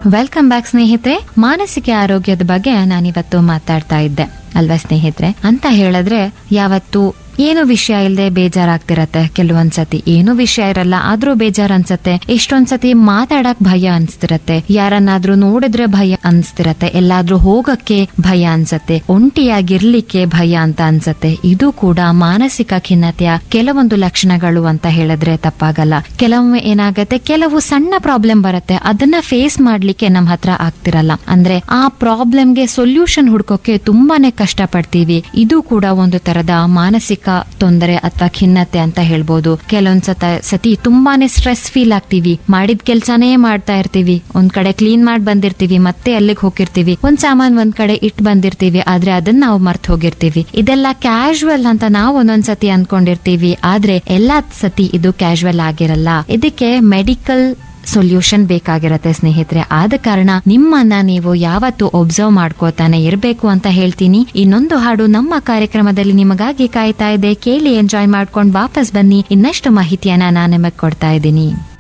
welcome back ಸ್ನೇಹಿತರೆ ಮಾನಸಿಕ ಆರೋಗ್ಯದ ಬಗ್ಗೆ ನಾನಿವತ್ತು ಮಾತಾಡ್ತಾ ಇದ್ದೆ ಅಲ್ವಾ ಸ್ನೇಹಿತರೆ ಅಂತ ಹೇಳಿದ್ರೆ ಯಾವತ್ತು ಏನು ವಿಷಯ ಇಲ್ಲದೆ ಬೇಜಾರಾಗ್ತಿರತ್ತೆ ಕೆಲವೊಂದ್ಸತಿ ಏನು ವಿಷಯ ಇರಲ್ಲ ಆದ್ರೂ ಬೇಜಾರ್ ಅನ್ಸತ್ತೆ ಎಷ್ಟೊಂದ್ಸತಿ ಮಾತಾಡಕ್ ಭಯ ಅನ್ಸ್ತಿರತ್ತೆ ಯಾರನ್ನಾದ್ರೂ ನೋಡಿದ್ರೆ ಭಯ ಅನ್ಸ್ತಿರತ್ತೆ ಎಲ್ಲಾದ್ರೂ ಹೋಗಕ್ಕೆ ಭಯ ಅನ್ಸತ್ತೆ ಒಂಟಿಯಾಗಿರ್ಲಿಕ್ಕೆ ಭಯ ಅಂತ ಅನ್ಸತ್ತೆ ಇದು ಕೂಡ ಮಾನಸಿಕ ಖಿನ್ನತೆಯ ಕೆಲವೊಂದು ಲಕ್ಷಣಗಳು ಅಂತ ಹೇಳಿದ್ರೆ ತಪ್ಪಾಗಲ್ಲ ಕೆಲವೊಮ್ಮೆ ಏನಾಗತ್ತೆ ಕೆಲವು ಸಣ್ಣ ಪ್ರಾಬ್ಲಮ್ ಬರುತ್ತೆ ಅದನ್ನ ಫೇಸ್ ಮಾಡ್ಲಿಕ್ಕೆ ನಮ್ ಹತ್ರ ಆಗ್ತಿರಲ್ಲ ಅಂದ್ರೆ ಆ ಪ್ರಾಬ್ಲಮ್ಗೆ ಸೊಲ್ಯೂಷನ್ ಹುಡ್ಕೋಕೆ ತುಂಬಾನೇ ಕಷ್ಟ ಪಡ್ತೀವಿ ಇದು ಕೂಡ ಒಂದು ತರದ ಮಾನಸಿಕ ತೊಂದರೆ ಅಥವಾ ಖಿನ್ನತೆ ಅಂತ ಹೇಳ್ಬೋದು ಕೆಲವೊಂದ್ ಸತ ಸತಿ ತುಂಬಾನೇ ಸ್ಟ್ರೆಸ್ ಫೀಲ್ ಆಗ್ತೀವಿ ಮಾಡಿದ ಕೆಲ್ಸಾನೇ ಮಾಡ್ತಾ ಇರ್ತೀವಿ ಒಂದ್ ಕಡೆ ಕ್ಲೀನ್ ಮಾಡಿ ಬಂದಿರ್ತೀವಿ ಮತ್ತೆ ಅಲ್ಲಿಗೆ ಹೋಗಿರ್ತೀವಿ ಒಂದ್ ಸಾಮಾನ್ ಒಂದ್ ಕಡೆ ಇಟ್ ಬಂದಿರ್ತೀವಿ ಆದ್ರೆ ಅದನ್ನ ನಾವು ಮರ್ತ್ ಹೋಗಿರ್ತೀವಿ ಇದೆಲ್ಲ ಕ್ಯಾಶುವಲ್ ಅಂತ ನಾವು ಒಂದೊಂದ್ ಸತಿ ಅನ್ಕೊಂಡಿರ್ತೀವಿ ಆದ್ರೆ ಎಲ್ಲಾ ಸತಿ ಇದು ಕ್ಯಾಶುವಲ್ ಆಗಿರಲ್ಲ ಇದಕ್ಕೆ ಮೆಡಿಕಲ್ ಸೊಲ್ಯೂಷನ್ ಬೇಕಾಗಿರತ್ತೆ ಸ್ನೇಹಿತರೆ ಆದ ಕಾರಣ ನಿಮ್ಮನ್ನ ನೀವು ಯಾವತ್ತು ಒಬ್ಸರ್ವ್ ಮಾಡ್ಕೋತಾನೆ ಇರಬೇಕು ಅಂತ ಹೇಳ್ತೀನಿ ಇನ್ನೊಂದು ಹಾಡು ನಮ್ಮ ಕಾರ್ಯಕ್ರಮದಲ್ಲಿ ನಿಮಗಾಗಿ ಕಾಯ್ತಾ ಇದೆ ಕೇಳಿ ಎಂಜಾಯ್ ಮಾಡ್ಕೊಂಡು ವಾಪಸ್ ಬನ್ನಿ ಇನ್ನಷ್ಟು ಮಾಹಿತಿಯನ್ನ ನಾನು ನಿಮಗೆ ಕೊಡ್ತಾ ಇದ್ದೀನಿ